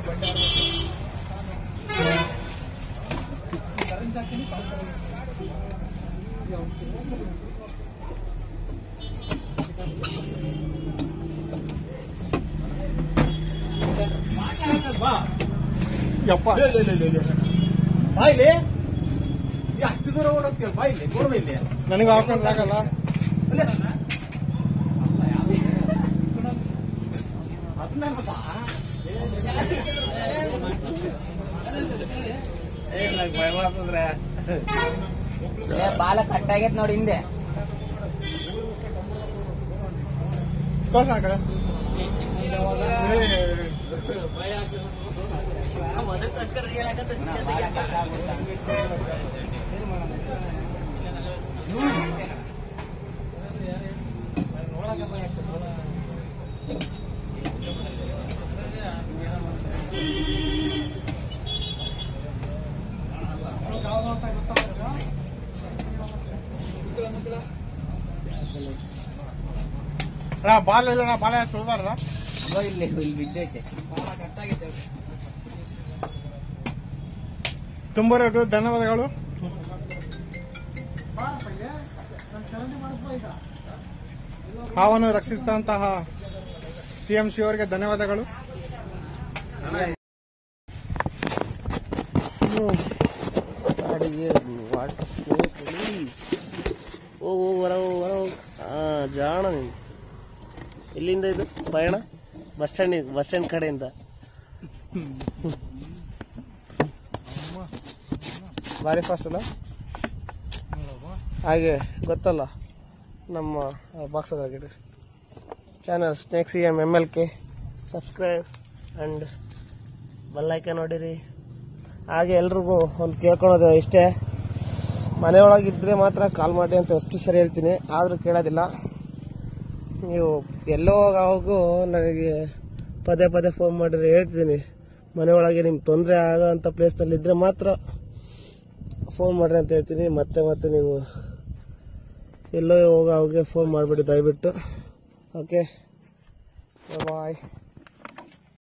ಯಪ್ಪ ಬಾಯ್ಲಿ ಅಷ್ಟು ದೂರ ಓಡೋಗ್ತೀಯ ಬಾಯ್ಲಿ ನೋಡುವ ಇಲ್ಲಿ ನನಗೆ ಹಾಕೊಂಡ್ರೆ ಆಗಲ್ಲ ಅದನ್ನ ಬಾ ಬಾಲ ಕಟ್ ಆಗೈತ್ ನೋಡಿ ಹಿಂದೆ ತೋರ್ಸ ಆ ಕಡೆ ಅಣ್ಣ ಬಾಲ್ ಇಲ್ಲ ಅಣ್ಣ ಬಾಲ ತುಳಿದಾರಲ್ಲ ಅಗೋ ಇಲ್ಲಿ ಇಲ್ಲಿ ಬಿದ್ದೈತೆ ತುಂಬಿರೋದು ಧನ್ಯವಾದಗಳು ಹಾವನ್ನು ರಕ್ಷಿಸಿದಂತಹ ಸಿಎಂ ಶಿ ಅವರಿಗೆ ಧನ್ಯವಾದಗಳು ಓ ಓ ಹೊರ ಹೋಗ್, ಹೊರ ಹೋಗ್. ಆ ಜಾಣ ನೀನು ಎಲ್ಲಿಂದ ಇದು ಪಯಣ ಬಸ್ ಸ್ಟ್ಯಾಂಡ್ ಬಸ್ ಸ್ಟ್ಯಾಂಡ್ ಕಡೆಯಿಂದ ಭಾರಿ ಫಾಸ್ಟ್ ಅಲ್ಲ ಹಾಗೆ ಗೊತ್ತಲ್ಲ ನಮ್ಮ ಬಾಕ್ಸ್ ಆಗಿದೆ channel snake C M M L K subscribe and ಬೆಲ್ಲೈಕೆ ನೋಡಿರಿ ಹಾಗೆ ಎಲ್ರಿಗೂ ಒಂದು ಕೇಳ್ಕೊಳೋದು ಇಷ್ಟೇ ಮನೆಯೊಳಗಿದ್ರೆ ಮಾತ್ರ ಕಾಲ್ ಮಾಡಿ ಅಂತ ಎಷ್ಟು ಸರಿ ಹೇಳ್ತೀನಿ ಆದರೂ ಕೇಳೋದಿಲ್ಲ ನೀವು ಎಲ್ಲೋ ಹೋಗು ನನಗೆ ಪದೇ ಪದೇ ಫೋನ್ ಮಾಡಿದ್ರೆ ಹೇಳ್ತೀನಿ ಮನೆಯೊಳಗೆ ನಿಮ್ಗೆ ತೊಂದರೆ ಆಗೋ ಅಂಥ ಪ್ಲೇಸ್ನಲ್ಲಿ ಇದ್ದರೆ ಮಾತ್ರ ಫೋನ್ ಮಾಡ್ರಿ ಅಂತ ಹೇಳ್ತೀನಿ ಮತ್ತೆ ಮತ್ತೆ ನೀವು ಎಲ್ಲೋ ಹೋಗೋ ಅವ್ರಿಗೆ ಫೋನ್ ಮಾಡಿಬಿಡಿ ದಯವಿಟ್ಟು ಓಕೆ ಬಾಯ್